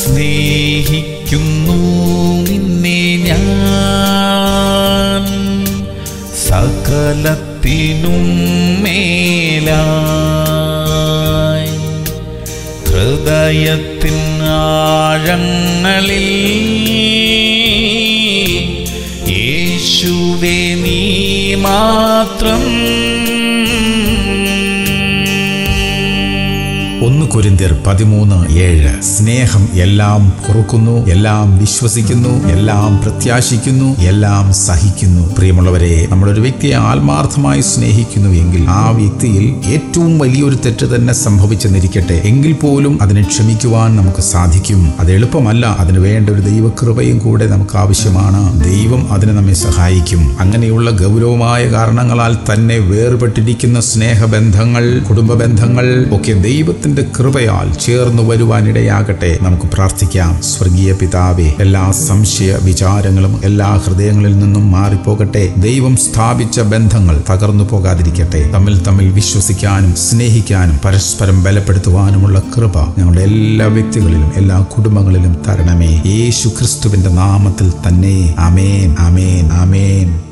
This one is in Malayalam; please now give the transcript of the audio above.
സ്നേഹിക്കുന്നു നിന്നെ ഞാൻ സകലത്തിനും മേലായി ഹൃദയത്തിൻ ആഴങ്ങളിൽ യേശുവേ നീ മാത്രം ഒന്ന് കൊരിന്ത്യർ പതിമൂന്ന് ഏഴ് സ്നേഹം എല്ലാം പൊറുക്കുന്നു എല്ലാം വിശ്വസിക്കുന്നു എല്ലാം പ്രത്യാശിക്കുന്നു എല്ലാം സഹിക്കുന്നു പ്രിയമുള്ളവരെ നമ്മളൊരു വ്യക്തിയെ ആത്മാർത്ഥമായി സ്നേഹിക്കുന്നു എങ്കിൽ ആ വ്യക്തിയിൽ ഏറ്റവും വലിയൊരു തെറ്റ് തന്നെ സംഭവിച്ചെന്നിരിക്കട്ടെ എങ്കിൽ പോലും അതിനെ ക്ഷമിക്കുവാൻ നമുക്ക് സാധിക്കും അത് എളുപ്പമല്ല അതിന് വേണ്ട ഒരു ദൈവകൃപയും കൂടെ നമുക്ക് ആവശ്യമാണ് ദൈവം അതിന് നമ്മെ സഹായിക്കും അങ്ങനെയുള്ള ഗൗരവമായ കാരണങ്ങളാൽ തന്നെ വേർപെട്ടിരിക്കുന്ന സ്നേഹബന്ധങ്ങൾ കുടുംബ ബന്ധങ്ങൾ ഒക്കെ ദൈവത്തിന്റെ കൃപയാൽ ചേർന്ന് വരുവാനിടയാകട്ടെ നമുക്ക് പ്രാർത്ഥിക്കാം സ്വർഗീയ പിതാവേ എല്ലാ സംശയ വിചാരങ്ങളും എല്ലാ ഹൃദയങ്ങളിൽ നിന്നും മാറിപ്പോകട്ടെ ദൈവം സ്ഥാപിച്ച ബന്ധങ്ങൾ തകർന്നു പോകാതിരിക്കട്ടെ തമ്മിൽ തമ്മിൽ വിശ്വസിക്കാനും സ്നേഹിക്കാനും പരസ്പരം ബലപ്പെടുത്തുവാനുമുള്ള കൃപ ഞങ്ങളുടെ എല്ലാ വ്യക്തികളിലും എല്ലാ കുടുംബങ്ങളിലും തരണമേ യേശു ക്രിസ്തുവിന്റെ നാമത്തിൽ തന്നെ അമേൻ അമേൻ അമേൻ